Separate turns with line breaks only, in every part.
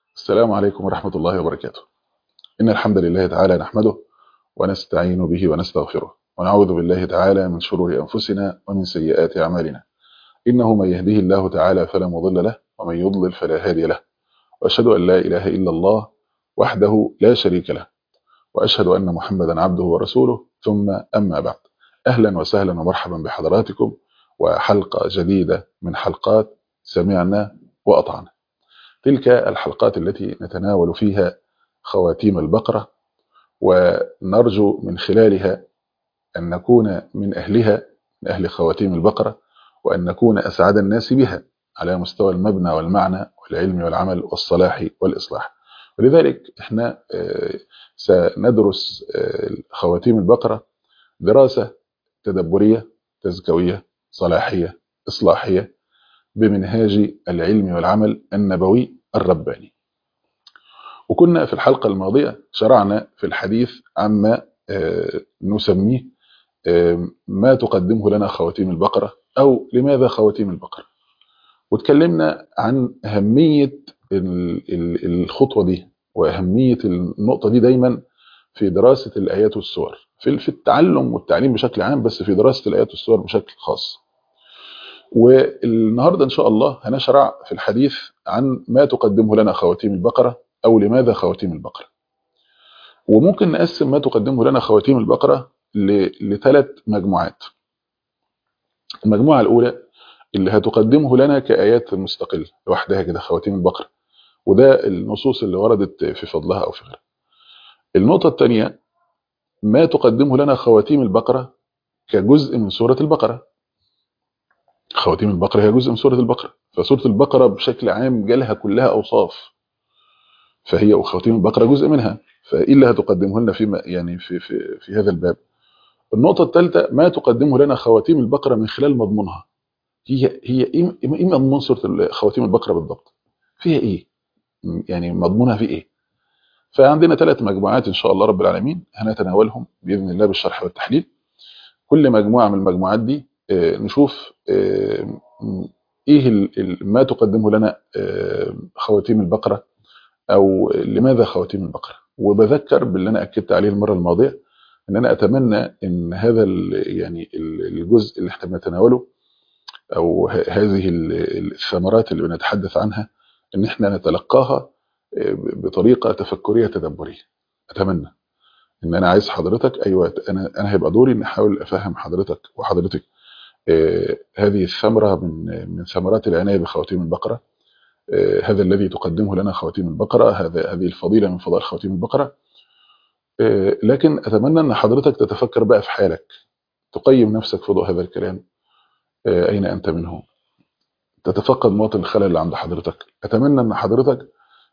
السلام عليكم ورحمة الله وبركاته إن الحمد لله تعالى نحمده ونستعين به ونستغفره ونعوذ بالله تعالى من شرور أنفسنا ومن سيئات أعمالنا إنه من يهده الله تعالى فلا مضل له ومن يضلل فلا هادي له وأشهد أن لا إله إلا الله وحده لا شريك له وأشهد أن محمدا عبده ورسوله ثم أما بعد أهلا وسهلا ومرحبا بحضراتكم وحلقة جديدة من حلقات سمعنا وأطعنا تلك الحلقات التي نتناول فيها خواتيم البقرة ونرجو من خلالها أن نكون من أهلها من أهل خواتيم البقرة وأن نكون أسعد الناس بها على مستوى المبنى والمعنى والعلم والعمل والصلاح والإصلاح ولذلك احنا سندرس خواتيم البقرة دراسة تدبرية تزكوية صلاحية إصلاحية بمنهاج العلم والعمل النبوي الرباني وكنا في الحلقة الماضية شرعنا في الحديث عما نسميه ما تقدمه لنا خواتيم البقرة أو لماذا خواتيم البقرة وتكلمنا عن أهمية الخطوة دي وأهمية النقطة دي دايما في دراسة الآيات والسور في التعلم والتعليم بشكل عام بس في دراسة الآيات والسور بشكل خاص والنهاردة إن شاء الله هنشرع في الحديث عن ما تقدمه لنا خواتيم البقرة أو لماذا خواتيم البقرة وممكن نقسم ما تقدمه لنا خواتيم البقرة لثلاث مجموعات المجموعة الأولى اللي هتقدمه لنا كآيات مستقلة لوحدها كده خواتيم البقرة وده النصوص اللي وردت في فضلها أو في غيرها النقطة الثانية ما تقدمه لنا خواتيم البقرة كجزء من سورة البقرة خواتيم البقرة هي جزء من سورة البقرة فسورة البقرة بشكل عام جالها كلها أوصاف فهي وخواتيم البقرة جزء منها فإيه اللي هتقدمه لنا في يعني في في في هذا الباب النقطة الثالثة ما تقدمه لنا خواتيم البقرة من خلال مضمونها هي هي ايه ايه مضمون سورة خواتيم البقرة بالضبط فيها ايه يعني مضمونها في ايه فعندنا ثلاث مجموعات ان شاء الله رب العالمين هنتناولهم باذن الله بالشرح والتحليل كل مجموعة من المجموعات دي نشوف ايه ما تقدمه لنا خواتيم البقرة او لماذا خواتيم البقرة وبذكر باللي انا اكدت عليه المرة الماضية ان انا اتمنى ان هذا يعني الجزء اللي احنا بنتناوله او هذه الثمرات اللي بنتحدث عنها ان احنا نتلقاها بطريقة تفكرية تدبرية اتمنى ان انا عايز حضرتك ايوه انا انا هيبقى دوري ان احاول افهم حضرتك وحضرتك هذه الثمرة من من ثمرات العناية بخواتيم البقرة هذا الذي تقدمه لنا خواتيم البقرة هذا هذه الفضيلة من فضائل خواتيم البقرة لكن أتمنى أن حضرتك تتفكر بقى في حالك تقيم نفسك في ضوء هذا الكلام أين أنت منه تتفقد مواطن الخلل اللي عند حضرتك أتمنى أن حضرتك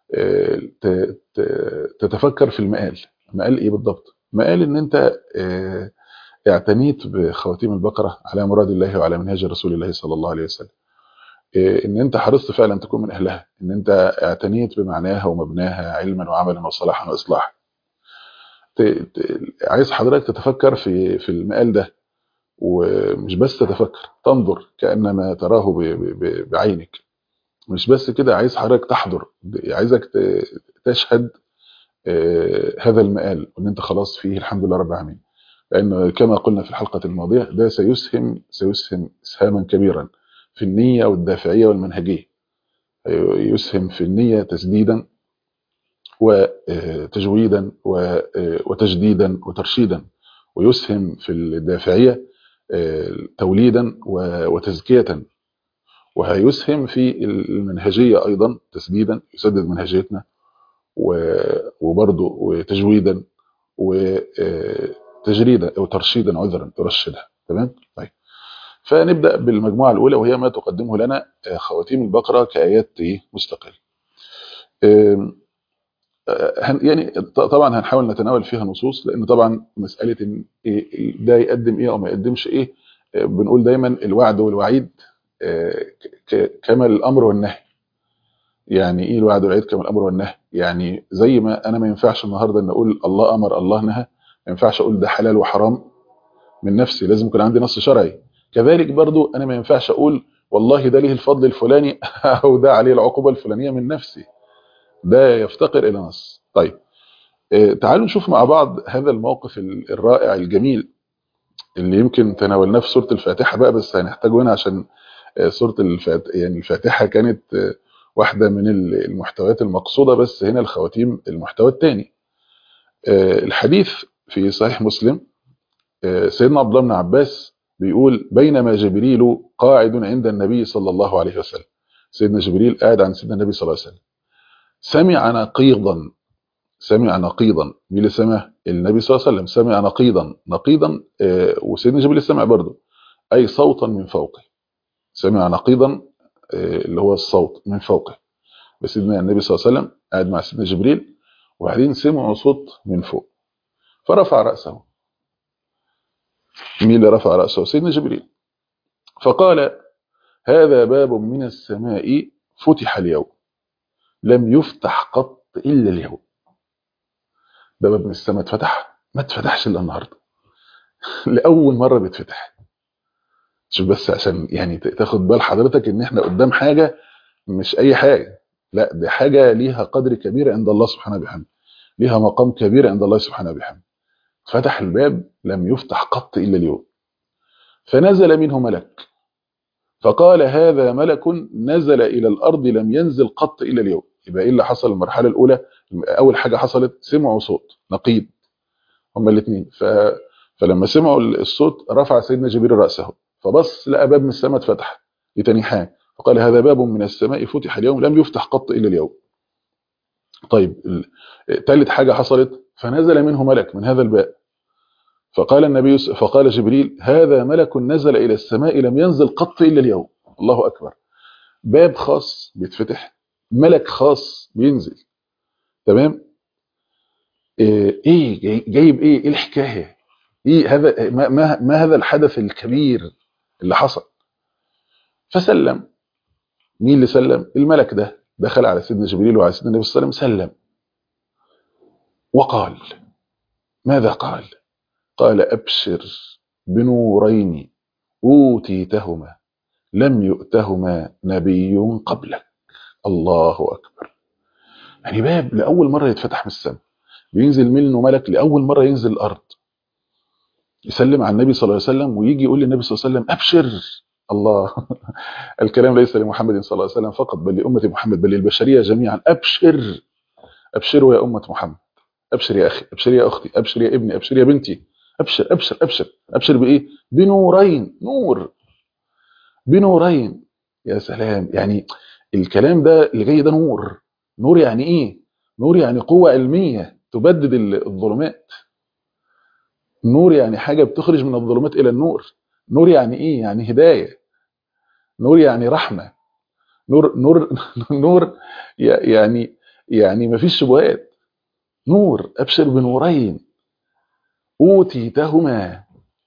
تتفكر في المقال مقال إيه بالضبط مقال أن أنت اعتنيت بخواتيم البقرة على مراد الله وعلى منهاج رسول الله صلى الله عليه وسلم ان انت حرصت فعلا تكون من اهلها ان انت اعتنيت بمعناها ومبناها علما وعملا وصلاحا واصلاحا عايز حضرتك تتفكر في في المقال ده ومش بس تتفكر تنظر كانما تراه بعينك مش بس كده عايز حضرتك تحضر عايزك تشهد هذا المقال وان انت خلاص فيه الحمد لله رب العالمين لأن كما قلنا في الحلقة الماضية ده سيسهم سيسهم إسهاما كبيرا في النية والدافعية والمنهجية يسهم في النية تسديدا وتجويدا وتجديدا وترشيدا ويسهم في الدافعية توليدا وتزكية وهيسهم في المنهجية أيضا تسديدا يسدد منهجيتنا وبرضه وتجويدا و تجريدا او ترشيدا عذرا ترشدها تمام طيب فنبدا بالمجموعه الاولى وهي ما تقدمه لنا خواتيم البقره كايات ايه مستقله يعني طبعا هنحاول نتناول فيها نصوص لان طبعا مساله ان ده يقدم ايه او ما يقدمش ايه بنقول دايما الوعد والوعيد كما الامر والنهي يعني ايه الوعد والوعيد كما الامر والنهي يعني زي ما انا ما ينفعش النهارده ان اقول الله امر الله نهى ما ينفعش اقول ده حلال وحرام من نفسي لازم يكون عندي نص شرعي كذلك برضو انا ما ينفعش اقول والله ده ليه الفضل الفلاني او ده عليه العقوبه الفلانيه من نفسي ده يفتقر الى نص طيب آه، تعالوا نشوف مع بعض هذا الموقف ال- الرائع الجميل اللي يمكن تناولناه في سوره الفاتحه بقى بس هنحتاجه هنا عشان آه، سوره الفات يعني الفاتحه كانت آه، واحده من ال- المحتويات المقصوده بس هنا الخواتيم المحتوى الثاني الحديث في صحيح مسلم آه، سيدنا عبد الله بن عباس بيقول بينما جبريل قاعد عند النبي صلى الله عليه وسلم سيدنا جبريل قاعد عند سيدنا النبي صلى الله عليه وسلم سمع نقيضا سمع نقيضا مين اللي سمع النبي صلى الله عليه وسلم سمع نقيضا نقيضا آه، وسيدنا جبريل سمع برضه اي صوتا من فوقه سمع نقيضا آه، اللي هو الصوت من فوقه بس سيدنا النبي صلى الله عليه وسلم قاعد مع سيدنا جبريل وبعدين سمعوا صوت من فوق فرفع راسه مين اللي رفع راسه سيدنا جبريل فقال هذا باب من السماء فتح اليوم لم يفتح قط الا اليوم ده باب من السماء اتفتح ما اتفتحش الا النهارده لاول مره بيتفتح شوف بس عشان يعني ت- تاخد بال حضرتك ان احنا قدام حاجه مش اي حاجه لا دي حاجه ليها قدر كبير عند الله سبحانه وبحمده ليها مقام كبير عند الله سبحانه وبحمده فتح الباب لم يفتح قط الا اليوم فنزل منه ملك فقال هذا ملك نزل الى الارض لم ينزل قط الا اليوم يبقى ايه اللي حصل المرحله الاولى اول حاجه حصلت سمعوا صوت نقيض هما الاثنين ف... فلما سمعوا الصوت رفع سيدنا جبريل راسه فبص لقى باب من السماء اتفتح دي تاني حاجه فقال هذا باب من السماء فتح اليوم لم يفتح قط الا اليوم طيب ال- تالت حاجه حصلت فنزل منه ملك من هذا الباب فقال النبي س- فقال جبريل هذا ملك نزل الى السماء لم ينزل قط الا اليوم الله اكبر باب خاص بيتفتح ملك خاص بينزل تمام ايه إيه جاي- جايب ايه ايه الحكايه ايه هذا ما, ما, ما هذا الحدث الكبير اللي حصل فسلم مين اللي سلم الملك ده دخل على سيدنا جبريل وعلى سيدنا النبي صلى الله عليه وسلم سلم وقال ماذا قال قال ابشر بنورين اوتيتهما لم يؤتهما نبي قبلك الله اكبر يعني باب لاول مره يتفتح من السماء بينزل منه ملك لاول مره ينزل الارض يسلم على النبي صلى الله عليه وسلم ويجي يقول للنبي صلى الله عليه وسلم ابشر الله الكلام ليس لمحمد صلى الله عليه وسلم فقط بل لأمة محمد بل للبشرية جميعا أبشر أبشروا يا أمة محمد أبشر يا أخي أبشر يا أختي أبشر يا ابني أبشر يا بنتي أبشر أبشر أبشر أبشر بإيه بنورين نور بنورين يا سلام يعني الكلام ده اللي جاي ده نور نور يعني إيه نور يعني قوة علمية تبدد الظلمات نور يعني حاجة بتخرج من الظلمات إلى النور نور يعني إيه يعني هداية نور يعني رحمة نور نور نور يعني يعني ما فيش شبهات نور ابشر بنورين اوتيتهما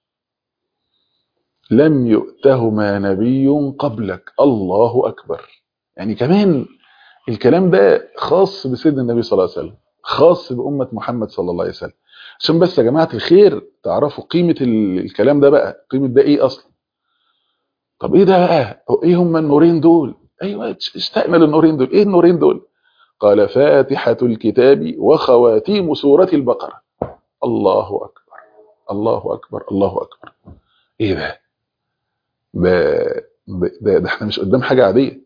لم يؤتهما نبي قبلك الله اكبر يعني كمان الكلام ده خاص بسيدنا النبي صلى الله عليه وسلم خاص بأمة محمد صلى الله عليه وسلم عشان بس يا جماعة الخير تعرفوا قيمة الكلام ده بقى قيمة ده ايه اصلا طب ايه ده بقى ايه هم النورين دول ايوه اشتقنا للنورين دول ايه النورين دول قال فاتحة الكتاب وخواتيم سورة البقرة الله أكبر الله أكبر الله أكبر إيه ده ده, ده, ده احنا مش قدام حاجة عادية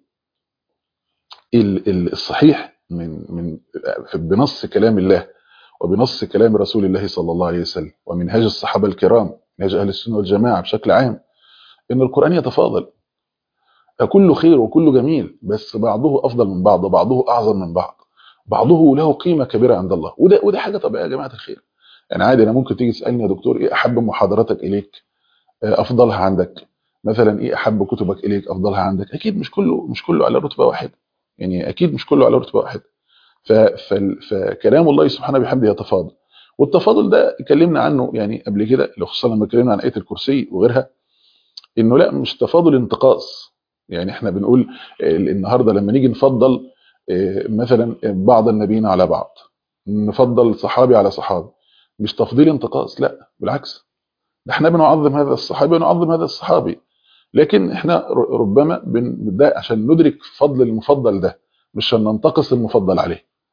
الصحيح من من بنص كلام الله وبنص كلام رسول الله صلى الله عليه وسلم ومنهاج الصحابة الكرام منهاج أهل السنة والجماعة بشكل عام إن القرآن يتفاضل كله خير وكله جميل بس بعضه أفضل من بعض وبعضه أعظم من بعض بعضه له قيمة كبيرة عند الله وده وده حاجة طبيعية يا جماعة الخير يعني عادي أنا ممكن تيجي تسألني يا دكتور إيه أحب محاضراتك إليك أفضلها عندك مثلا إيه أحب كتبك إليك أفضلها عندك أكيد مش كله مش كله على رتبة واحدة يعني أكيد مش كله على رتبة واحدة فكلام الله سبحانه بحمده يتفاضل والتفاضل ده اتكلمنا عنه يعني قبل كده خصوصا لما اتكلمنا عن آية الكرسي وغيرها إنه لا مش تفاضل انتقاص يعني احنا بنقول النهارده لما نيجي نفضل مثلا بعض النبيين على بعض نفضل صحابي على صحابي مش تفضيل انتقاص لا بالعكس احنا بنعظم هذا الصحابي ونعظم هذا الصحابي لكن احنا ربما ده عشان ندرك فضل المفضل ده مش عشان ننتقص المفضل عليه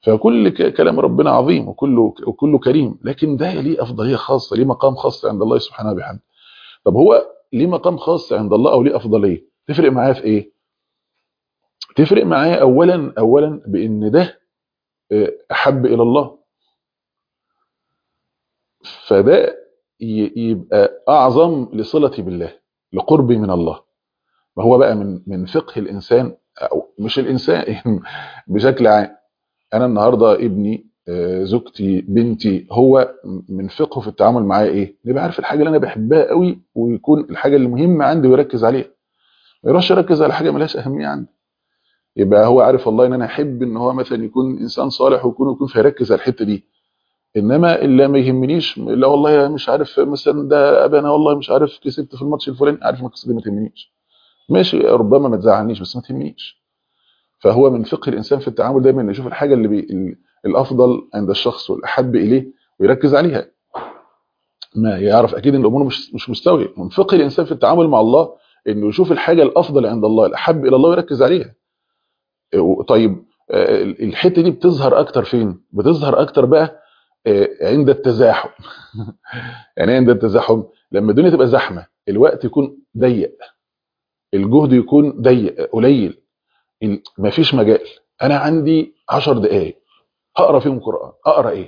فكل ك- كلام ربنا عظيم وكله وكله كريم لكن ده ليه افضليه خاصه ليه مقام خاص عند الله سبحانه وبحمده طب هو ليه مقام خاص عند الله او ليه افضليه تفرق معايا في ايه تفرق معايا اولا اولا بان ده آه، احب الى الله فده ي- يبقى اعظم لصلتي بالله لقربي من الله ما هو بقى من من فقه الانسان او مش الانسان بشكل عام انا النهارده ابني آه، زوجتي بنتي هو من فقهه في التعامل معايا ايه يبقى عارف الحاجه اللي انا بحبها قوي ويكون الحاجه اللي مهمه عندي ويركز عليها ما يروحش يركز على حاجه ملهاش اهميه عندي يبقى هو عارف والله ان انا احب ان هو مثلا يكون انسان صالح ويكون يكون فيركز على الحته دي انما اللي ما يهمنيش لا والله مش عارف مثلا ده ابي انا والله مش عارف كسبت في الماتش الفلاني عارف ان القصه دي ما تهمنيش ماشي ربما ما تزعلنيش بس ما تهمنيش فهو من فقه الانسان في التعامل دايما انه يشوف الحاجه اللي بي... ال- الافضل عند الشخص والاحب اليه ويركز عليها ما يعرف اكيد ان الامور مش مش مستويه من فقه الانسان في التعامل مع الله انه يشوف الحاجه الافضل عند الله الاحب الى الله ويركز عليها طيب آه، الحته دي بتظهر اكتر فين بتظهر اكتر بقى آه، عند التزاحم يعني إيه عند التزاحم لما الدنيا تبقى زحمه الوقت يكون ضيق الجهد يكون ضيق قليل ال- مفيش مجال انا عندي 10 دقائق هقرا فيهم قران اقرا ايه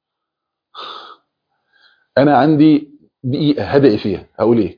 انا عندي دقيقه هدعي فيها هقول ايه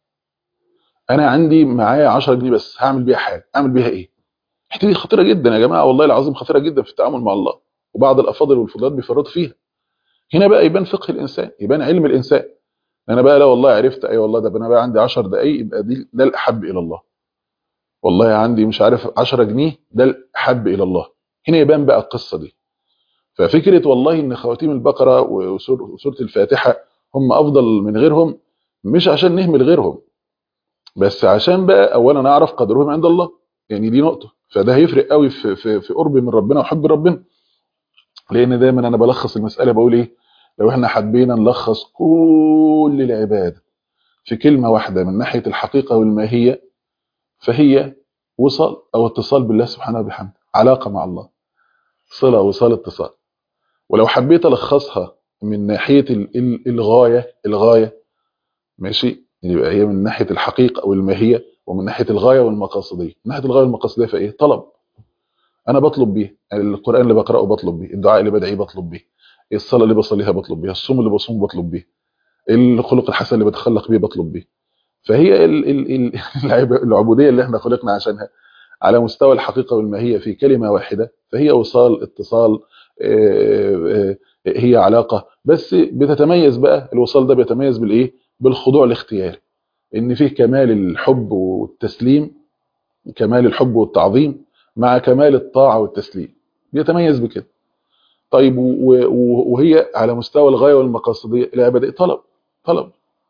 انا عندي معايا 10 جنيه بس هعمل بيها حاجه اعمل بيها ايه الحته دي خطيره جدا يا جماعه والله العظيم خطيره جدا في التعامل مع الله وبعض الافاضل والفضلات بيفرطوا فيها هنا بقى يبان فقه الانسان يبان علم الانسان انا بقى لا والله عرفت اي والله ده انا بقى عندي 10 دقائق يبقى دي ده الاحب الى الله والله عندي مش عارف 10 جنيه ده الاحب الى الله هنا يبان بقى القصه دي ففكره والله ان خواتيم البقره وسور- وسوره الفاتحه هم افضل من غيرهم مش عشان نهمل غيرهم بس عشان بقى اولا نعرف قدرهم عند الله يعني دي نقطه فده هيفرق قوي في في في قرب من ربنا وحب ربنا لان دايما انا بلخص المساله بقول ايه لو احنا حبينا نلخص كل العباده في كلمه واحده من ناحيه الحقيقه والماهيه فهي وصل او اتصال بالله سبحانه وبحمده علاقه مع الله صله وصال اتصال ولو حبيت الخصها من ناحيه ال- ال- الغايه الغايه ماشي يبقى هي من ناحيه الحقيقه والماهيه ومن ناحيه الغايه والمقاصديه من ناحيه الغايه والمقاصديه فايه طلب انا بطلب بيه القران اللي بقراه بطلب بيه الدعاء اللي بدعيه بطلب بيه الصلاه اللي بصليها بطلب بيها الصوم اللي بصوم بطلب بيه الخلق الحسن اللي بتخلق بيه بطلب بيه فهي ال ال ال العب- العبوديه اللي احنا خلقنا عشانها على مستوى الحقيقه والماهيه في كلمه واحده فهي وصال اتصال آه، آه، هي علاقه بس بتتميز بقى الوصال ده بيتميز بالايه بالخضوع الاختياري ان فيه كمال الحب والتسليم كمال الحب والتعظيم مع كمال الطاعه والتسليم بيتميز بكده طيب و- و- وهي على مستوى الغايه والمقاصديه العباديه طلب طلب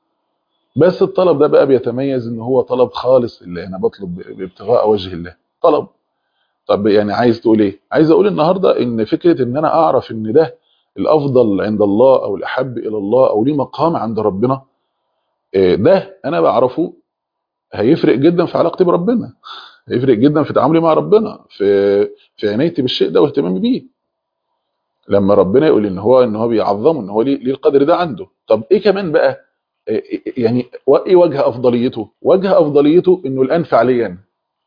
بس الطلب ده بقى بيتميز ان هو طلب خالص اللي انا بطلب بابتغاء وجه الله طلب طب يعني عايز تقول ايه عايز اقول النهارده ان فكره ان انا اعرف ان ده الافضل عند الله او الاحب الى الله او ليه مقام عند ربنا إيه ده انا بعرفه هيفرق جدا في علاقتي بربنا هيفرق جدا في تعاملي مع ربنا في في عنايتي بالشيء ده واهتمامي بيه لما ربنا يقول ان هو ان هو بيعظمه ان هو ليه ليه القدر ده عنده طب ايه كمان بقى إيه- إيه- يعني و- ايه وجه افضليته وجه افضليته انه الانفع ليا أنا.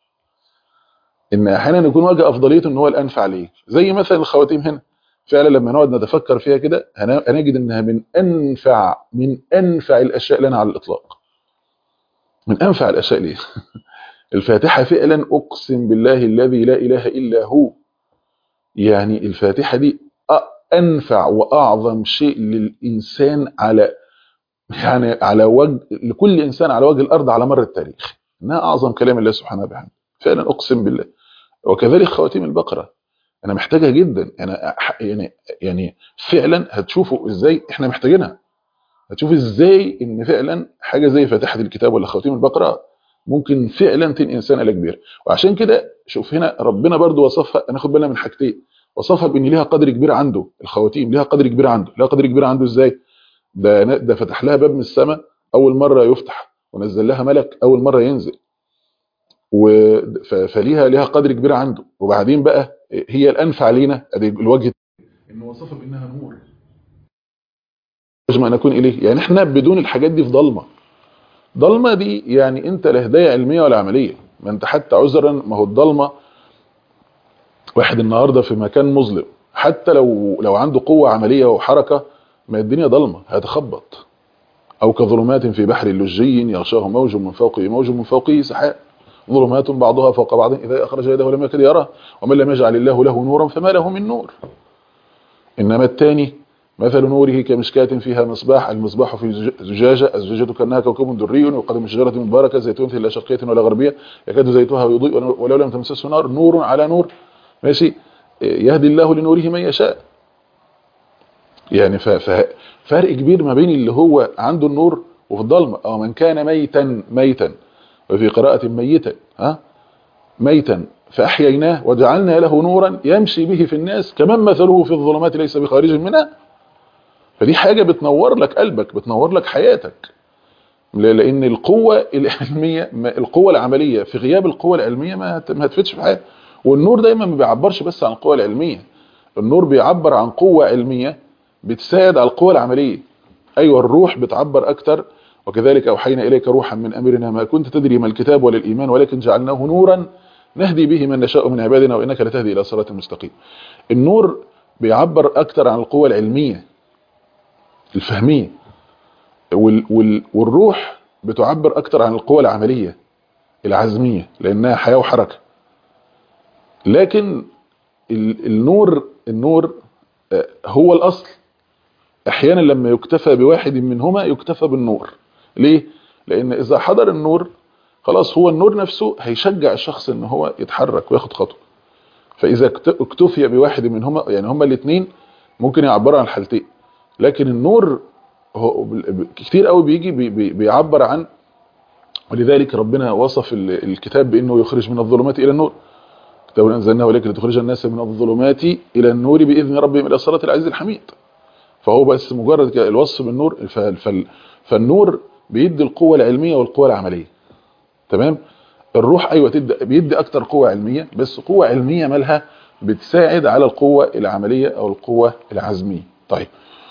ان احيانا يكون وجه افضليته ان هو الانفع ليه زي مثلا الخواتيم هنا فعلا لما نقعد نتفكر فيها كده هن- هنجد انها من انفع من انفع الاشياء لنا على الاطلاق من انفع الاشياء ليه الفاتحه فعلا اقسم بالله الذي لا اله الا هو يعني الفاتحه دي أ- انفع واعظم شيء للانسان على يعني على وجه لكل انسان على وجه الارض على مر التاريخ انها اعظم كلام الله سبحانه وبحمده فعلا اقسم بالله وكذلك خواتيم البقره انا محتاجها جدا انا أح- يعني يعني فعلا هتشوفوا ازاي احنا محتاجينها هتشوف ازاي ان فعلا حاجه زي فاتحه الكتاب ولا خواتيم البقره ممكن فعلا تنقل انسان الى كبير وعشان كده شوف هنا ربنا برضو وصفها ناخد بالنا من حاجتين وصفها بان ليها قدر كبير عنده الخواتيم ليها قدر كبير عنده ليها قدر كبير عنده ازاي ده ده فتح لها باب من السماء اول مره يفتح ونزل لها ملك اول مره ينزل و ف- فليها ليها قدر كبير عنده وبعدين بقى هي الانفع لينا ادي الوجه ان وصفها بانها نور يجب ان نكون اليه يعني احنا بدون الحاجات دي في ضلمه ضلمه دي يعني انت لا هدايه علميه ولا عمليه ما انت حتى عذرا ما هو الضلمه واحد النهارده في مكان مظلم حتى لو لو عنده قوه عمليه وحركه ما الدنيا ضلمه هتخبط او كظلمات في بحر لجي يغشاه موج من فوقه موج من فوقه سحاب ظلمات بعضها فوق بعض اذا اخرج يده لم يكد يراه ومن لم يجعل الله له نورا فما له من نور انما الثاني مثل نوره كمشكاة فيها مصباح المصباح في زجاجة الزجاجة كأنها كوكب دري يقدم من شجرة مباركة زيتونة لا شرقية ولا غربية يكاد زيتها يضيء ولو لم تمسسه نار نور على نور ماشي يهدي الله لنوره من يشاء يعني فرق كبير ما بين اللي هو عنده النور وفي الظلمة أو من كان ميتا ميتا وفي قراءة ميتا ها ميتا فأحييناه وجعلنا له نورا يمشي به في الناس كمن مثله في الظلمات ليس بخارج منها فدي حاجة بتنور لك قلبك بتنور لك حياتك لأن القوة العلمية القوة العملية في غياب القوة العلمية ما هتفتش في حاجة والنور دايما ما بيعبرش بس عن القوة العلمية النور بيعبر عن قوة علمية بتساعد على القوة العملية أيوة الروح بتعبر أكتر وكذلك أوحينا إليك روحا من أمرنا ما كنت تدري ما الكتاب ولا الإيمان ولكن جعلناه نورا نهدي به من نشاء من عبادنا وإنك لتهدي إلى صراط مستقيم النور بيعبر أكتر عن القوة العلمية الفهمية وال وال والروح بتعبر أكتر عن القوة العملية العزمية لأنها حياة وحركة لكن النور النور هو الأصل احيانا لما يكتفى بواحد منهما يكتفى بالنور ليه لان اذا حضر النور خلاص هو النور نفسه هيشجع الشخص ان هو يتحرك وياخد خطوه فاذا اكتفي بواحد منهما يعني هما الاثنين ممكن يعبروا عن الحالتين لكن النور هو كتير قوي بيجي بي بي بيعبر عن ولذلك ربنا وصف الكتاب بانه يخرج من الظلمات الى النور كتاب انزلناه اليك لتخرج الناس من الظلمات الى النور باذن ربهم الى صراط العزيز الحميد فهو بس مجرد الوصف بالنور فالنور بيدي القوة العلمية والقوة العملية تمام الروح ايوه تدي بيدي اكتر قوة علمية بس قوة علمية مالها بتساعد على القوة العملية او القوة العزمية طيب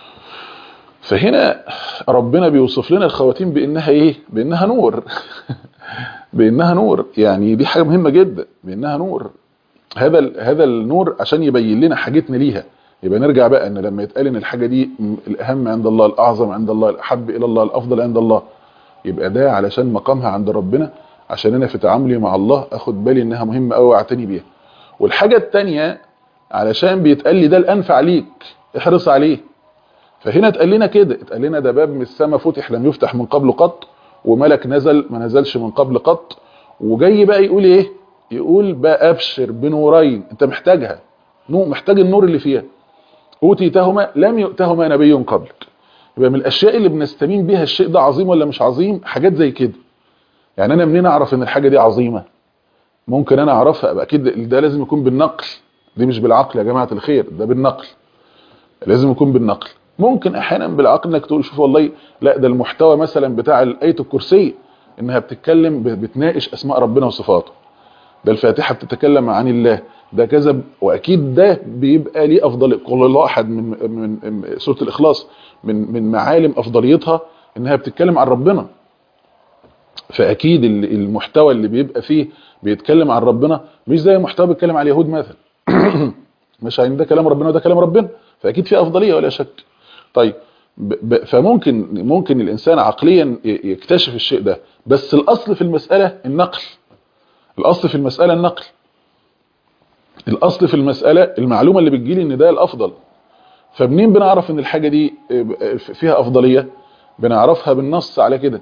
فهنا ربنا بيوصف لنا الخواتيم بانها ايه بانها نور بانها نور يعني دي حاجة مهمة جدا بانها نور هذا هذا النور عشان يبين لنا حاجتنا ليها يبقى نرجع بقى ان لما يتقال ان الحاجة دي الاهم عند الله الاعظم عند الله الاحب الى الله الافضل عند الله يبقى ده علشان مقامها عند ربنا عشان انا في تعاملي مع الله اخد بالي انها مهمة قوي واعتني بيها والحاجة التانية علشان بيتقال لي ده الانفع ليك احرص عليه فهنا اتقال لنا كده اتقال لنا ده باب من السماء فتح لم يفتح من قبل قط وملك نزل ما نزلش من قبل قط وجاي بقى يقول ايه يقول بقى ابشر بنورين انت محتاجها محتاج النور اللي فيها اوتيتهما لم يؤتهما نبي قبلك يبقى من الاشياء اللي بنستمين بيها الشيء ده عظيم ولا مش عظيم حاجات زي كده يعني انا منين اعرف ان الحاجه دي عظيمه ممكن انا اعرفها ابقى اكيد ده لازم يكون بالنقل دي مش بالعقل يا جماعه الخير ده بالنقل لازم يكون بالنقل ممكن احيانا بالعقل انك تقول شوف والله لا ده المحتوى مثلا بتاع الايه الكرسي انها بتتكلم بتناقش اسماء ربنا وصفاته ده الفاتحه بتتكلم عن الله ده كذا واكيد ده بيبقى ليه افضل قول الله احد من من سوره الاخلاص من من معالم افضليتها انها بتتكلم عن ربنا فاكيد المحتوى اللي بيبقى فيه بيتكلم عن ربنا مش زي محتوى بيتكلم على اليهود مثلا مش عين ده كلام ربنا وده كلام ربنا فاكيد في افضليه ولا شك طيب فممكن ممكن الانسان عقليا يكتشف الشيء ده بس الاصل في المساله النقل الاصل في المساله النقل الاصل في المسألة المعلومة اللي بتجيلي ان ده الافضل فمنين بنعرف ان الحاجة دي فيها افضلية بنعرفها بالنص على كده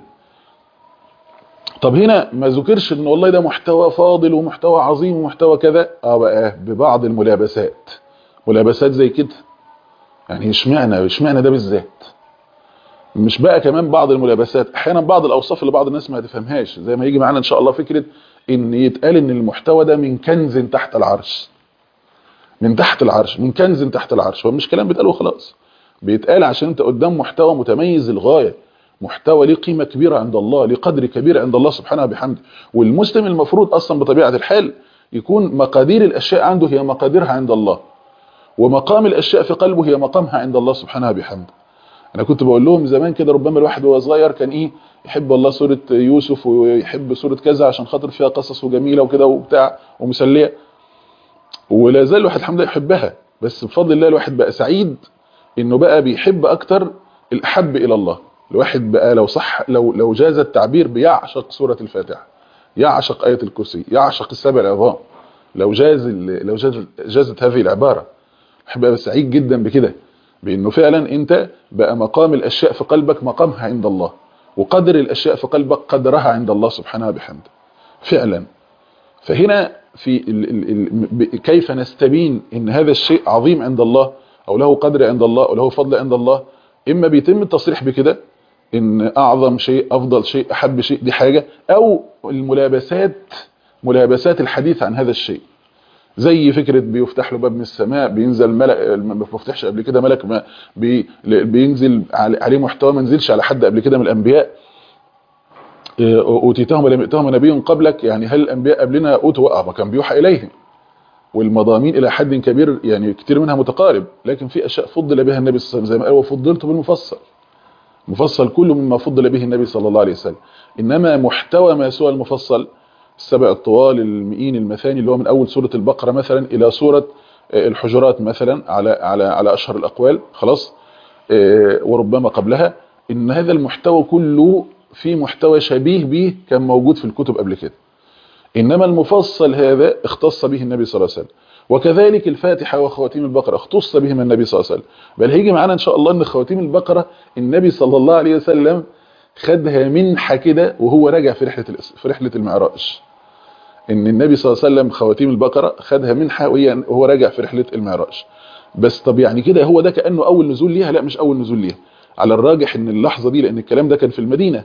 طب هنا ما ذكرش ان والله ده محتوى فاضل ومحتوى عظيم ومحتوى كذا اه بقى ببعض الملابسات ملابسات زي كده يعني اشمعنى اشمعنى ده بالذات مش بقى كمان بعض الملابسات احيانا بعض الاوصاف اللي بعض الناس ما تفهمهاش زي ما يجي معانا ان شاء الله فكرة ان يتقال ان المحتوى ده من كنز تحت العرش من تحت العرش من كنز تحت العرش هو مش كلام بيتقال وخلاص بيتقال عشان انت قدام محتوى متميز للغايه محتوى ليه قيمه كبيره عند الله ليه قدر كبير عند الله سبحانه وبحمده والمسلم المفروض اصلا بطبيعه الحال يكون مقادير الاشياء عنده هي مقاديرها عند الله ومقام الاشياء في قلبه هي مقامها عند الله سبحانه وبحمده انا كنت بقول لهم زمان كده ربما الواحد وهو صغير كان ايه يحب الله سوره يوسف ويحب سوره كذا عشان خاطر فيها قصص وجميله وكده وبتاع ومسليه ولا زال الواحد الحمد لله يحبها بس بفضل الله الواحد بقى سعيد انه بقى بيحب اكتر الاحب الى الله الواحد بقى لو صح لو لو جاز التعبير بيعشق سوره الفاتحه يعشق ايه الكرسي يعشق السبع العظام لو جاز لو جاز جازت هذه العباره بقى سعيد جدا بكده بانه فعلا انت بقى مقام الاشياء في قلبك مقامها عند الله وقدر الاشياء في قلبك قدرها عند الله سبحانه وبحمده فعلا فهنا في ال ال ال كيف نستبين ان هذا الشيء عظيم عند الله او له قدر عند الله او له فضل عند الله اما بيتم التصريح بكده ان اعظم شيء افضل شيء احب شيء دي حاجة او الملابسات ملابسات الحديث عن هذا الشيء زي فكرة بيفتح له باب من السماء بينزل ملك ما بيفتحش قبل كده ملك ما بي بينزل عليه محتوى ما نزلش على حد قبل كده من الانبياء اوتيتهم ولم يؤتهم نبي قبلك يعني هل الانبياء قبلنا اوتوا اه كان بيوحى اليهم والمضامين الى حد كبير يعني كتير منها متقارب لكن في اشياء فضل بها النبي صلى الله عليه وسلم زي ما قال وفضلت بالمفصل مفصل كله مما فضل به النبي صلى الله عليه وسلم انما محتوى ما سوى المفصل السبع الطوال المئين المثاني اللي هو من اول سورة البقرة مثلا الى سورة الحجرات مثلا على على على اشهر الاقوال خلاص وربما قبلها ان هذا المحتوى كله في محتوى شبيه به كان موجود في الكتب قبل كده انما المفصل هذا اختص به النبي صلى الله عليه وسلم وكذلك الفاتحة وخواتيم البقرة اختص بهما النبي صلى الله عليه وسلم بل هيجي معانا ان شاء الله ان خواتيم البقرة النبي صلى الله عليه وسلم خدها منحة كده وهو راجع في رحلة في رحلة المعراج ان النبي صلى الله عليه وسلم خواتيم البقرة خدها منحة وهو راجع في رحلة المعراج بس طب يعني كده هو ده كأنه اول نزول ليها لا مش اول نزول ليها على الراجح ان اللحظة دي لان الكلام ده كان في المدينة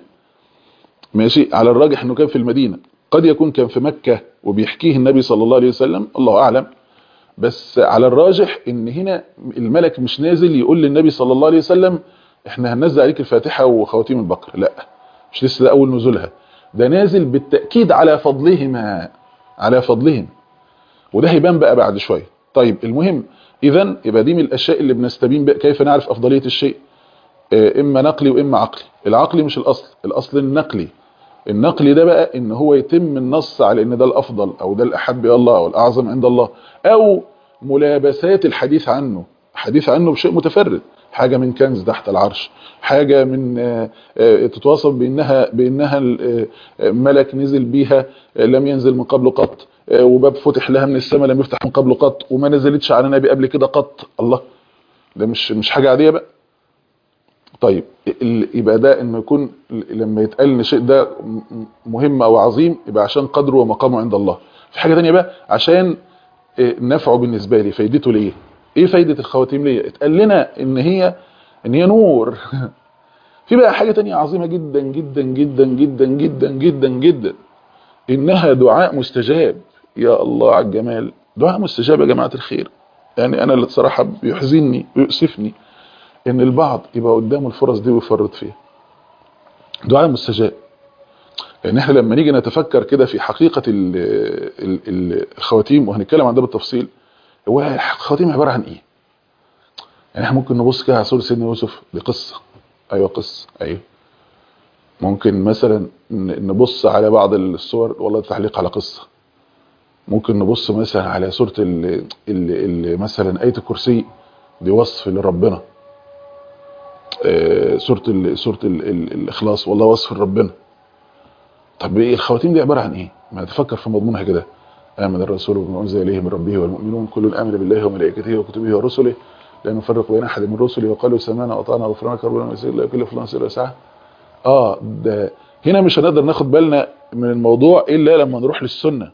ماشي على الراجح انه كان في المدينة قد يكون كان في مكة وبيحكيه النبي صلى الله عليه وسلم الله اعلم بس على الراجح ان هنا الملك مش نازل يقول للنبي صلى الله عليه وسلم احنا هننزل عليك الفاتحة وخواتيم البقرة لا مش لسه ده اول نزولها ده نازل بالتأكيد على فضلهما على فضلهم وده هيبان بقى بعد شوية طيب المهم اذا يبقى دي من الاشياء اللي بنستبين بقى كيف نعرف افضلية الشيء اما نقلي واما عقلي العقلي مش الاصل الاصل النقلي النقلي ده بقى ان هو يتم النص على ان ده الافضل او ده الاحب الى الله او الاعظم عند الله او ملابسات الحديث عنه حديث عنه بشيء متفرد حاجة من كنز تحت العرش حاجة من تتواصف بانها بانها ملك نزل بيها لم ينزل من قبل قط وباب فتح لها من السماء لم يفتح من قبل قط وما نزلتش على نبي قبل كده قط الله ده مش مش حاجة عادية بقى طيب يبقى ده انه يكون لما يتقال ان شيء ده مهم او عظيم يبقى عشان قدره ومقامه عند الله في حاجة تانية بقى عشان نفعه بالنسبة لي فايدته ليه ايه فايدة الخواتيم ليه اتقال لنا ان هي ان هي نور في بقى حاجة تانية عظيمة جدا جدا جدا جدا جدا جدا جدا انها دعاء مستجاب يا الله على الجمال دعاء مستجاب يا جماعة الخير يعني انا اللي بصراحة بيحزنني ويؤسفني ان البعض يبقى قدامه الفرص دي ويفرط فيها دعاء مستجاب لان احنا لما نيجي نتفكر كده في حقيقة الخواتيم وهنتكلم عن ده بالتفصيل هو الخواتيم عبارة عن ايه يعني احنا ممكن نبص كده على سورة سيدنا يوسف دي قصة ايوه قصة ايوه ممكن مثلا نبص على بعض الصور والله تعليق على قصة ممكن نبص مثلا على سورة ال ال مثلا آية الكرسي دي وصف لربنا سورة ال سورة ال الإخلاص والله وصف لربنا طب ايه الخواتيم دي عبارة عن ايه ما تفكر في مضمونها كده آمن الرسول بما أنزل إليه من ربه والمؤمنون كل آمن بالله وملائكته وكتبه ورسله لا نفرق بين أحد من رسله وقالوا سمعنا وأطعنا غفرانك ربنا ويسير لا كل فلان سير وسعه اه ده هنا مش هنقدر ناخد بالنا من الموضوع إلا لما نروح للسنة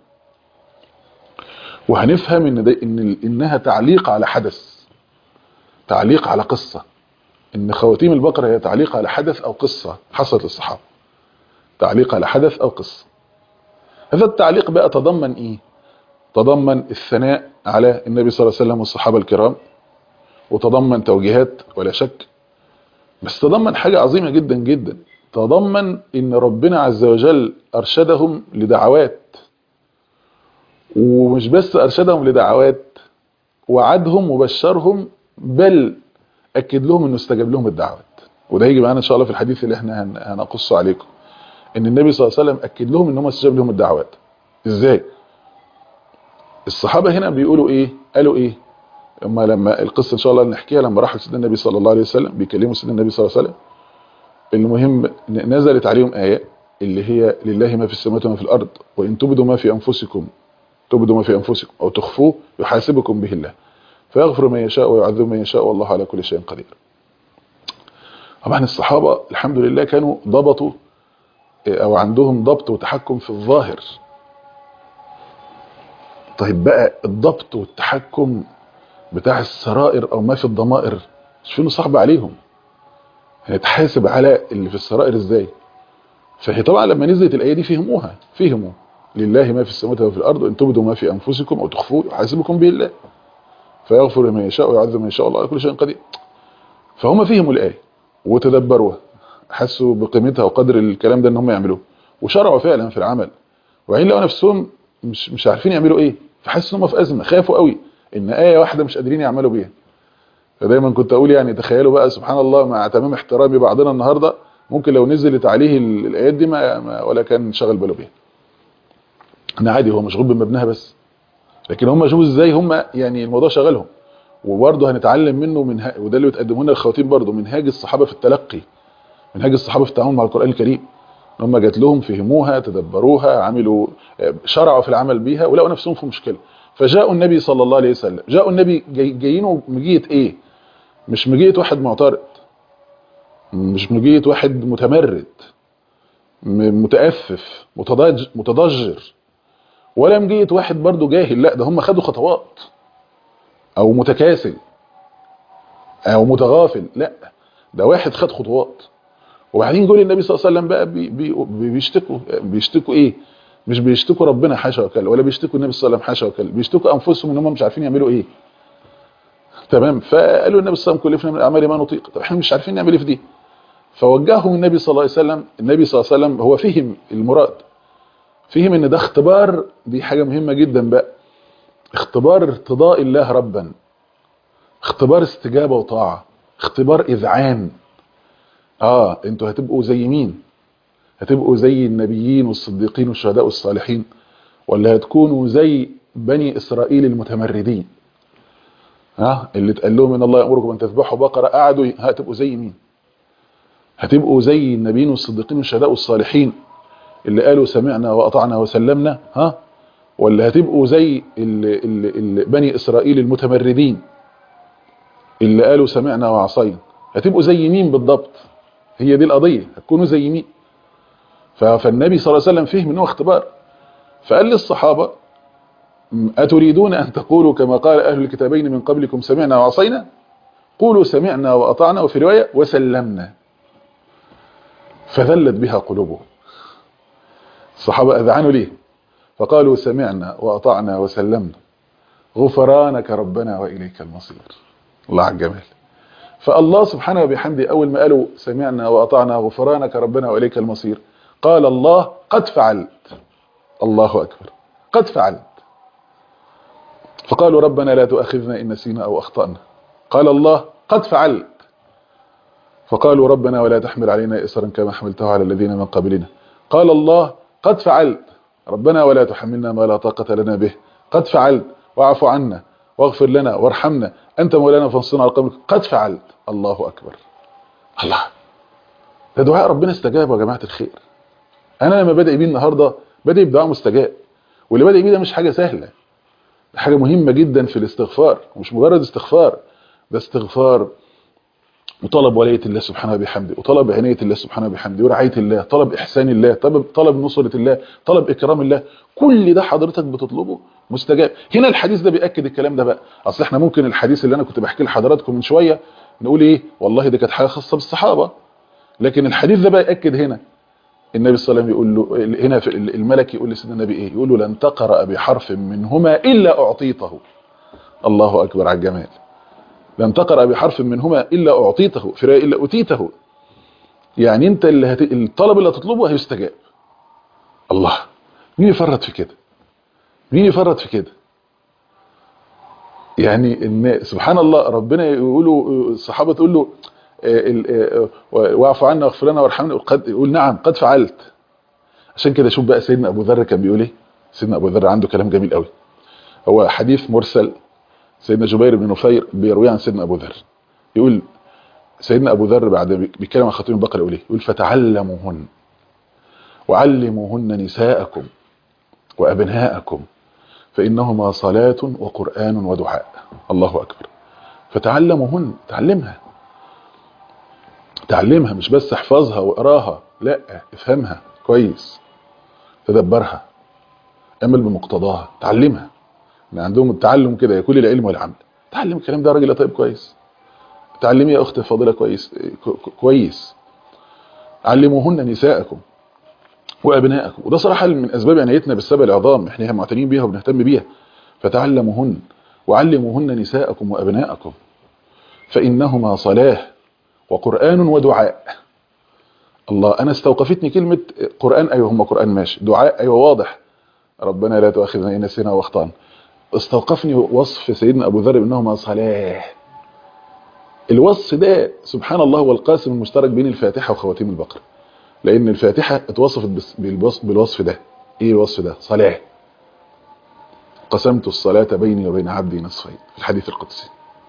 وهنفهم ان ده ان انها تعليق على حدث تعليق على قصة ان خواتيم البقرة هي تعليق على حدث او قصة حصلت للصحابة تعليق على حدث او قصة هذا التعليق بقى تضمن ايه تضمن الثناء على النبي صلى الله عليه وسلم والصحابة الكرام وتضمن توجيهات ولا شك بس تضمن حاجة عظيمة جدا جدا تضمن ان ربنا عز وجل ارشدهم لدعوات ومش بس ارشدهم لدعوات وعدهم وبشرهم بل اكد لهم انه استجاب لهم الدعوات وده هيجي معانا ان شاء الله في الحديث اللي احنا هن- هنقصه عليكم ان النبي صلى الله عليه وسلم اكد لهم ان هم استجاب لهم الدعوات ازاي الصحابه هنا بيقولوا ايه قالوا ايه هم لما القصه ان شاء الله نحكيها لما راحوا لسيدنا النبي صلى الله عليه وسلم بيكلموا سيدنا النبي صلى الله عليه وسلم المهم ن- نزلت عليهم ايه اللي هي لله ما في السماوات وما في الارض وان تبدوا ما في انفسكم تبدوا ما في انفسكم او تخفوه يحاسبكم به الله فيغفر من يشاء ويعذب من يشاء والله على كل شيء قدير طبعا الصحابه الحمد لله كانوا ضبطوا او عندهم ضبط وتحكم في الظاهر طيب بقى الضبط والتحكم بتاع السرائر او ما في الضمائر مش فينه صعب عليهم هيتحاسب على اللي في السرائر ازاي فهي طبعا لما نزلت الايه دي فهموها فهموا لله ما في السماوات وما في الارض وان تبدوا ما في انفسكم او تخفوه يحاسبكم به الله فيغفر لمن يشاء ويعذب من يشاء الله على كل شيء قدير فهم فهموا الايه وتدبروها حسوا بقيمتها وقدر الكلام ده ان هم يعملوه وشرعوا فعلا في العمل وبعدين لقوا نفسهم مش مش عارفين يعملوا ايه فحسوا ان هم في ازمه خافوا قوي ان ايه واحده مش قادرين يعملوا بيها فدايما كنت اقول يعني تخيلوا بقى سبحان الله مع تمام احترامي بعضنا النهارده ممكن لو نزلت عليه ال- الايات دي ما ما- ولا كان شغل باله بيها ان عادي هو مشغول بمبناها بس لكن هم شوفوا ازاي هم يعني الموضوع شغلهم وبرضه هنتعلم منه من ه... وده اللي بتقدمه لنا الخواتيم برضه منهاج الصحابه في التلقي منهاج الصحابه في التعامل مع القران الكريم ان هم جات لهم فهموها تدبروها عملوا آه، شرعوا في العمل بيها ولقوا نفسهم في مشكله فجاءوا النبي صلى الله عليه وسلم جاءوا النبي جاي جايينه مجيه ايه مش مجيه واحد معترض مش مجيه واحد متمرد م- متأفف متضج متضجر ولا مجيه واحد برضه جاهل لا ده هم خدوا خطوات او متكاسل او متغافل لا ده واحد خد خطوات وبعدين يقول النبي صلى الله عليه وسلم بقى بي بي بي- بيشتكوا بيشتكوا ايه مش بيشتكوا ربنا حاشا وكلا ولا بيشتكوا النبي صلى الله عليه وسلم حاشا وكلا بيشتكوا انفسهم ان هم مش عارفين يعملوا ايه تمام فقالوا النبي صلى الله عليه وسلم كلفنا من الاعمال ما نطيق طب احنا مش عارفين نعمل ايه في دي فوجههم النبي صلى الله عليه وسلم النبي صلى الله عليه وسلم هو فهم المراد فهم ان ده اختبار دي حاجه مهمه جدا بقى اختبار ارتضاء الله ربا اختبار استجابه وطاعه اختبار اذعان اه انتوا هتبقوا زي مين هتبقوا زي النبيين والصديقين والشهداء والصالحين ولا هتكونوا زي بني اسرائيل المتمردين ها اللي اتقال لهم ان الله يامركم ان تذبحوا بقره قعدوا ي- هتبقوا زي مين هتبقوا زي النبيين والصديقين والشهداء والصالحين اللي قالوا سمعنا واطعنا وسلمنا ها ولا هتبقوا زي ال ال ال بني اسرائيل المتمردين اللي قالوا سمعنا وعصينا هتبقوا زي مين بالضبط هي دي القضيه هتكونوا زي مين ف- فالنبي صلى الله عليه وسلم فهم ان هو اختبار فقال للصحابه م- اتريدون ان تقولوا كما قال اهل الكتابين من قبلكم سمعنا وعصينا قولوا سمعنا واطعنا وفي روايه وسلمنا فذلت بها قلوبهم الصحابه اذعنوا ليه فقالوا سمعنا واطعنا وسلمنا غفرانك ربنا واليك المصير الله على الجمال فالله سبحانه وبحمده اول ما قالوا سمعنا واطعنا غفرانك ربنا واليك المصير قال الله قد فعلت الله اكبر قد فعلت فقالوا ربنا لا تؤاخذنا ان نسينا او اخطانا قال الله قد فعلت فقالوا ربنا ولا تحمل علينا إصرا كما حملته على الذين من قبلنا قال الله قد فعلت ربنا ولا تحملنا ما لا طاقة لنا به قد فعلت واعف عنا واغفر لنا وارحمنا أنت مولانا فانصرنا على القوم قد فعلت الله أكبر الله ده دعاء ربنا استجاب يا جماعة الخير أنا لما بدأ بيه النهاردة بدأ بدعاء مستجاب واللي بدأ بيه ده مش حاجة سهلة ده حاجة مهمة جدا في الاستغفار ومش مجرد استغفار ده استغفار وطلب ولاية الله سبحانه وبحمده وطلب عناية الله سبحانه وبحمده ورعاية الله طلب إحسان الله طلب, طلب نصرة الله طلب إكرام الله كل ده حضرتك بتطلبه مستجاب هنا الحديث ده بيأكد الكلام ده بقى أصل احنا ممكن الحديث اللي أنا كنت بحكي لحضراتكم من شوية نقول إيه والله دي كانت حاجة خاصة بالصحابة لكن الحديث ده بقى يأكد هنا النبي صلى الله عليه وسلم يقول له هنا في الملك يقول لسيدنا النبي ايه يقول له لن تقرأ بحرف منهما إلا أعطيته الله أكبر على الجمال لن تقرأ بحرف منهما إلا أعطيته في رواية إلا أتيته يعني أنت اللي هت... الطلب اللي هتطلبه هيستجاب الله مين يفرط في كده مين يفرط في كده يعني ان سبحان الله ربنا يقولوا الصحابه تقول له واعف عنا واغفر لنا وارحمنا قد يقول نعم قد فعلت عشان كده شوف بقى سيدنا ابو ذر كان بيقول ايه سيدنا ابو ذر عنده كلام جميل قوي هو حديث مرسل سيدنا جبير بن نفير بيرويه عن سيدنا ابو ذر يقول سيدنا ابو ذر بعد بيتكلم عن خاتم البقره يقول ايه يقول فتعلموهن وعلموهن نساءكم وابناءكم فانهما صلاه وقران ودعاء الله اكبر فتعلموهن تعلمها تعلمها مش بس احفظها واقراها لا افهمها كويس تدبرها اعمل بمقتضاها تعلمها ان عندهم التعلم كده يكون العلم والعمل تعلم الكلام ده يا راجل طيب كويس تعلمي يا اخت فاضله كويس كويس علموهن نساءكم وابناءكم وده صراحه من اسباب عنايتنا بالسبع العظام احنا معتنين بيها وبنهتم بيها فتعلموهن وعلموهن نساءكم وابناءكم فانهما صلاه وقران ودعاء الله انا استوقفتني كلمه قران ايوه هم قران ماشي دعاء ايوه واضح ربنا لا تؤاخذنا ان نسينا واخطانا استوقفني وصف سيدنا ابو ذر انهما صلاه الوصف ده سبحان الله هو القاسم المشترك بين الفاتحه وخواتيم البقره لان الفاتحه اتوصفت بالوصف ده ايه الوصف ده صلاه قسمت الصلاه بيني وبين عبدي نصفين في الحديث القدسي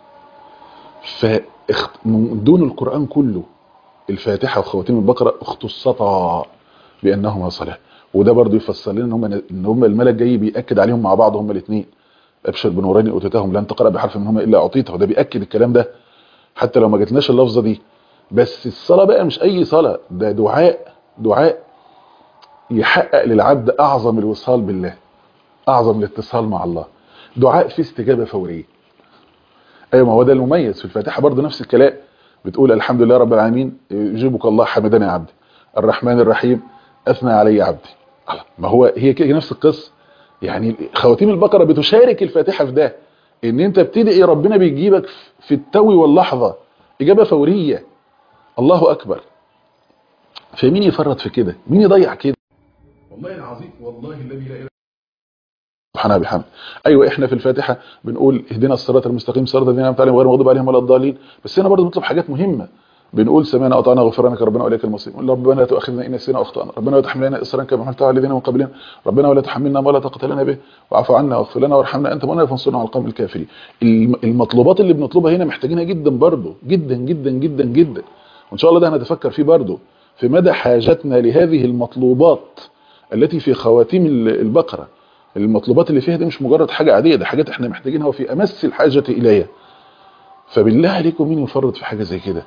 فمن دون القران كله الفاتحه وخواتيم البقره اختصتا بانهما صلاه وده برضو يفسر لنا ان هم ان هم الملك جاي بياكد عليهم مع بعض هم الاثنين ابشر بنورين اوتيتهم لن تقرا بحرف منهما الا اعطيته وده بياكد الكلام ده حتى لو ما جتناش اللفظه دي بس الصلاه بقى مش اي صلاه ده دعاء دعاء يحقق للعبد اعظم الوصال بالله اعظم الاتصال مع الله دعاء فيه استجابه فوريه ايوه ما هو ده المميز في الفاتحه برضه نفس الكلام بتقول الحمد لله رب العالمين يجيبك الله حمدنا يا عبدي الرحمن الرحيم اثنى علي عبدي ما هو هي كده نفس القصه يعني خواتيم البقره بتشارك الفاتحه في ده ان انت بتدعي ربنا بيجيبك في التو واللحظه اجابه فوريه الله اكبر فمين يفرط في كده مين يضيع كده والله العظيم والله الذي لا اله سبحانه بحمد ايوه احنا في الفاتحه بنقول اهدنا الصراط المستقيم صراط الذين انعمت عليهم غير المغضوب عليهم ولا الضالين بس هنا برضه بنطلب حاجات مهمه بنقول سمعنا وأطعنا غفرانك ربنا واليك المصير ربنا لا تؤاخذنا ان نسينا واخطانا ربنا لا تحملنا اصرا كما حملته على الذين من قبلنا ربنا ولا تحملنا ما لا طاقه لنا به واعف عنا واغفر لنا وارحمنا انت مولانا فانصرنا على القوم الكافرين المطلوبات اللي بنطلبها هنا محتاجينها جدا برضه جدا جدا جدا جدا وان شاء الله ده هنتفكر فيه برضه في مدى حاجتنا لهذه المطلوبات التي في خواتيم البقره المطلوبات اللي فيها دي مش مجرد حاجه عاديه ده حاجات احنا محتاجينها وفي امس الحاجه اليها فبالله عليكم مين يفرط في حاجه زي كده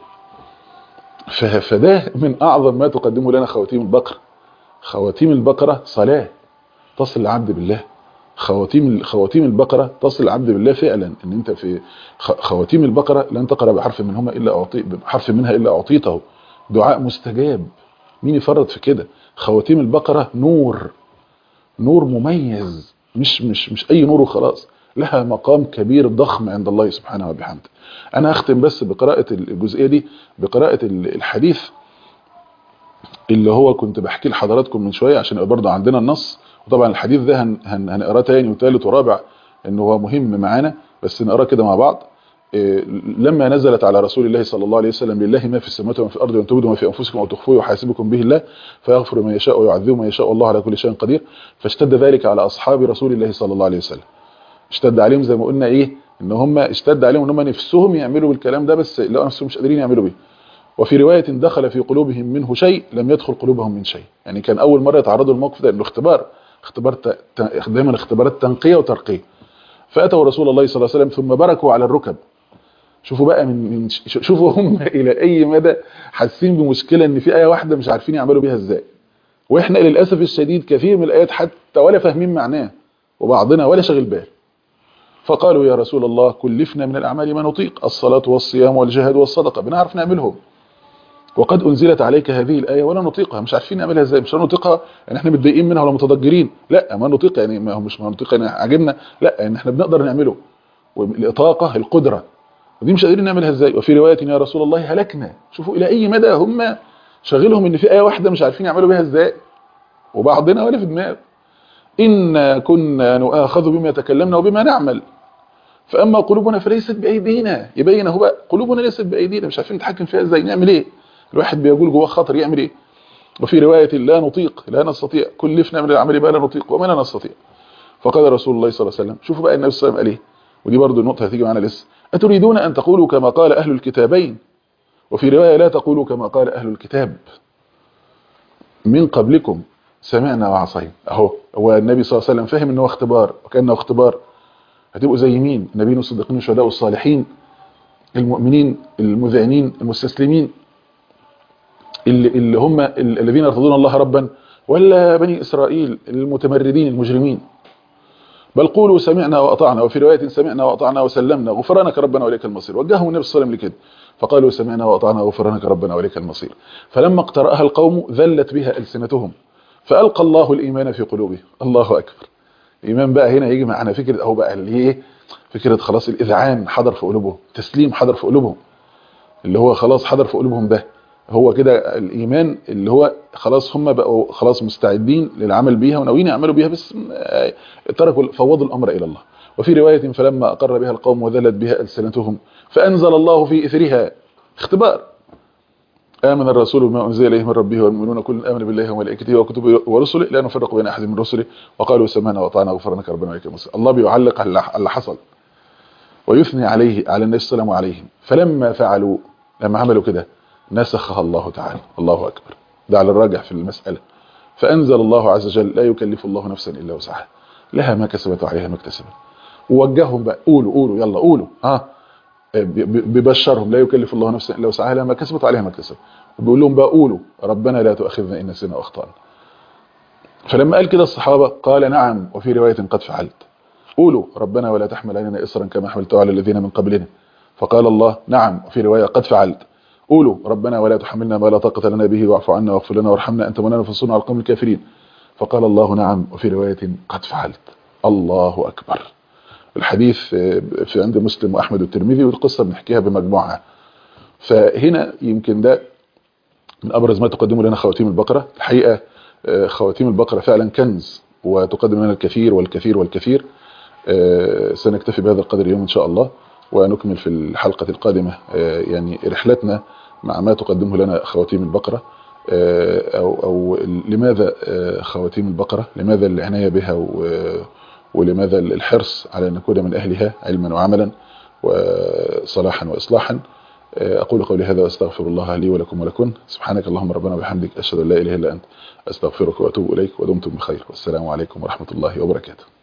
فده من أعظم ما تقدمه لنا خواتيم البقرة خواتيم البقرة صلاة تصل العبد بالله خواتيم خواتيم البقرة تصل العبد بالله فعلا ان انت في خواتيم البقرة لن تقرأ بحرف منهما الا اعطي بحرف منها الا اعطيته دعاء مستجاب مين يفرط في كده خواتيم البقرة نور نور مميز مش مش مش اي نور وخلاص لها مقام كبير ضخم عند الله سبحانه وبحمده انا هختم بس بقراءة الجزئية دي بقراءة الحديث اللي هو كنت بحكي لحضراتكم من شوية عشان يبقى برضه عندنا النص وطبعا الحديث ده هن هن هنقراه تاني وثالث ورابع انه هو مهم معانا بس نقراه كده مع بعض لما نزلت على رسول الله صلى الله عليه وسلم لله ما في السماوات وما في الارض وان تبدوا ما في انفسكم او تخفوه يحاسبكم به الله فيغفر من يشاء ويعذب من يشاء والله على كل شيء قدير فاشتد ذلك على اصحاب رسول الله صلى الله عليه وسلم اشتد عليهم زي ما قلنا ايه ان هم اشتد عليهم ان هم نفسهم يعملوا بالكلام ده بس لقوا نفسهم مش قادرين يعملوا بيه وفي رواية دخل في قلوبهم منه شيء لم يدخل قلوبهم من شيء يعني كان اول مرة يتعرضوا للموقف ده انه اختبار اختبار ت... دايما اختبارات تنقية وترقية فاتوا رسول الله صلى الله عليه وسلم ثم بركوا على الركب شوفوا بقى من, من شوفوا هم الى اي مدى حاسين بمشكلة ان في ايه واحدة مش عارفين يعملوا بيها ازاي واحنا للاسف الشديد كثير من الايات حتى ولا فاهمين معناه وبعضنا ولا شغل بال فقالوا يا رسول الله كلفنا من الأعمال ما نطيق الصلاة والصيام والجهاد والصدقة بنعرف نعملهم وقد أنزلت عليك هذه الآية ولا نطيقها مش عارفين نعملها ازاي مش نطيقها يعني احنا متضايقين منها ولا متضجرين لا ما نطيق يعني ما هو مش ما نطيق يعني عجبنا لا يعني احنا بنقدر نعمله والإطاقة القدرة ودي مش قادرين نعملها ازاي وفي رواية يا رسول الله هلكنا شوفوا إلى أي مدى هم شاغلهم ان في آية واحدة مش عارفين يعملوا بيها ازاي وبعضنا ولا في دماغ إنا كنا نؤاخذ بما تكلمنا وبما نعمل فأما قلوبنا فليست بأيدينا يبين هو بقى قلوبنا ليست بأيدينا مش عارفين نتحكم فيها ازاي نعمل ايه الواحد بيقول جواه خطر يعمل ايه وفي رواية لا نطيق لا نستطيع كلفنا من العمل ما لا نطيق وما لا نستطيع فقال رسول الله صلى الله عليه وسلم شوفوا بقى النبي صلى الله عليه وسلم قال ايه ودي برضو النقطة هتيجي معانا لسه أتريدون أن تقولوا كما قال أهل الكتابين وفي رواية لا تقولوا كما قال أهل الكتاب من قبلكم سمعنا وعصينا اهو هو النبي صلى الله عليه وسلم فهم انه اختبار وكانه اختبار هتبقوا زي مين النبيين والصديقين والشهداء والصالحين المؤمنين المذعنين المستسلمين اللي, اللي هم الذين يرتضون الله ربا ولا بني اسرائيل المتمردين المجرمين بل قولوا سمعنا واطعنا وفي روايه سمعنا واطعنا وسلمنا غفرانك ربنا واليك المصير وجههم النبي صلى الله عليه وسلم لكده فقالوا سمعنا واطعنا غفرانك ربنا واليك المصير فلما اقتراها القوم ذلت بها السنتهم فالقى الله الايمان في قلوبهم الله اكبر الايمان بقى هنا يجي معنا فكره اهو بقى اللي ايه فكره خلاص الاذعان حضر في قلوبهم تسليم حضر في قلوبهم اللي هو خلاص حضر في قلوبهم ده هو كده الايمان اللي هو خلاص هم بقوا خلاص مستعدين للعمل بيها وناويين يعملوا بيها بس تركوا فوضوا الامر الى الله وفي روايه فلما اقر بها القوم وذلت بها السنتهم فانزل الله في اثرها اختبار آمن الرسول بما أنزل إليه من ربه والمؤمنون كل آمن بالله وملائكته وكتبه ورسله لا نفرق بين أحد من رسله وقالوا سمعنا وأطعنا غفرانك ربنا وإليك المصير الله بيعلق على اللي حصل ويثني عليه على النبي صلى الله عليه وسلم فلما فعلوا لما عملوا كده نسخها الله تعالى الله أكبر ده على الراجح في المسألة فأنزل الله عز وجل لا يكلف الله نفسا إلا وسعها لها ما كسبت وعليها ما اكتسبت ووجههم بقى قولوا قولوا يلا قولوا ها بيبشرهم لا يكلف الله نفسا الا وسعها لها ما كسبت عليها ما اكتسبت وبيقول لهم بقى قولوا ربنا لا تؤاخذنا ان نسينا واخطانا فلما قال كده الصحابه قال نعم وفي روايه قد فعلت قولوا ربنا ولا تحمل علينا اصرا كما حملته على الذين من قبلنا فقال الله نعم وفي روايه قد فعلت قولوا ربنا ولا تحملنا ما لا طاقه لنا به واعف عنا واغفر لنا وارحمنا انت مولانا فانصرنا على القوم الكافرين فقال الله نعم وفي روايه قد فعلت الله اكبر الحديث في عند مسلم واحمد والترمذي والقصه بنحكيها بمجموعه فهنا يمكن ده من ابرز ما تقدمه لنا خواتيم البقره الحقيقه خواتيم البقره فعلا كنز وتقدم لنا الكثير والكثير والكثير سنكتفي بهذا القدر اليوم ان شاء الله ونكمل في الحلقه القادمه يعني رحلتنا مع ما تقدمه لنا خواتيم البقره او او لماذا خواتيم البقره لماذا العنايه بها ولماذا الحرص على أن نكون من أهلها علما وعملا وصلاحا وإصلاحا أقول قولي هذا وأستغفر الله لي ولكم ولكم سبحانك اللهم ربنا وبحمدك أشهد أن لا إله إلا أنت أستغفرك وأتوب إليك ودمتم بخير والسلام عليكم ورحمة الله وبركاته